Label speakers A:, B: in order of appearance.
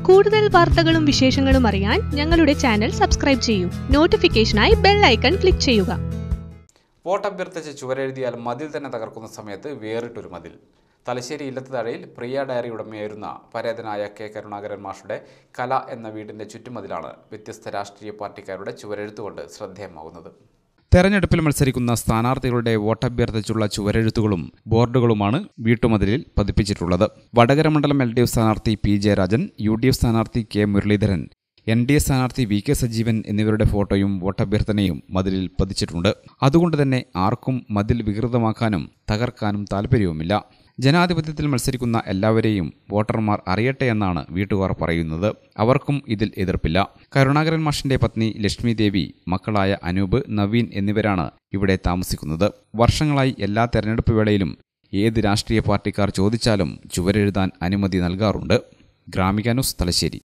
A: കൂടുതൽ വാർത്തകളും വിശേഷങ്ങളും അറിയാൻ ഞങ്ങളുടെ ചാനൽ സബ്സ്ക്രൈബ് ചെയ്യൂ നോട്ടിഫിക്കേഷനായി ബെൽ ഐക്കൺ ക്ലിക്ക് ചെയ്യുക
B: വോട്ടഭ്യർത്ഥിച്ച് ചുവരെഴുതിയാൽ മതിൽ തന്നെ തകർക്കുന്ന സമയത്ത് വേറിട്ടൊരു മതിൽ തലശ്ശേരി ഇല്ലത്തുതാഴയിൽ പ്രിയ ഡയറി ഉടമയായിരുന്ന പരേതനായ കെ കരുണാകരൻ മാഷുടെ കല എന്ന വീടിന്റെ ചുറ്റുമതിലാണ് വ്യത്യസ്ത രാഷ്ട്രീയ പാർട്ടിക്കാരുടെ ചുവരെഴുത്തുകൊണ്ട് ശ്രദ്ധേയമാകുന്നത് തെരഞ്ഞെടുപ്പിൽ മത്സരിക്കുന്ന സ്ഥാനാർത്ഥികളുടെ വോട്ടഭ്യർത്ഥിച്ചുള്ള ചുവരെഴുത്തുകളും ബോർഡുകളുമാണ് വീട്ടുമതിലിൽ പതിപ്പിച്ചിട്ടുള്ളത് വടകര മണ്ഡലം എൽ ഡി എഫ് സ്ഥാനാർത്ഥി P Jayarajan U D F സ്ഥാനാർത്ഥി K Muraleedharan N D A സ്ഥാനാർത്ഥി വി കെ സജീവൻ എന്നിവരുടെ ഫോട്ടോയും വോട്ടഭ്യർത്ഥനയും മതിലിൽ പതിച്ചിട്ടുണ്ട് അതുകൊണ്ട് തന്നെ ആർക്കും മതിൽ വികൃതമാക്കാനും തകർക്കാനും താല്പര്യവുമില്ല ജനാധിപത്യത്തിൽ മത്സരിക്കുന്ന എല്ലാവരെയും വോട്ടർമാർ അറിയട്ടെ എന്നാണ് വീട്ടുകാർ പറയുന്നത് അവർക്കും ഇതിൽ എതിർപ്പില്ല കരുണാകരൻ മാഷിന്റെ പത്നി ലക്ഷ്മി ദേവി മക്കളായ അനൂപ് നവീൻ എന്നിവരാണ് ഇവിടെ താമസിക്കുന്നത് വർഷങ്ങളായി എല്ലാ തെരഞ്ഞെടുപ്പ് വേളയിലും ഏത് രാഷ്ട്രീയ പാർട്ടിക്കാർ ചോദിച്ചാലും ചുവരെഴുതാൻ അനുമതി നൽകാറുണ്ട് ഗ്രാമിക ന്യൂസ് തലശ്ശേരി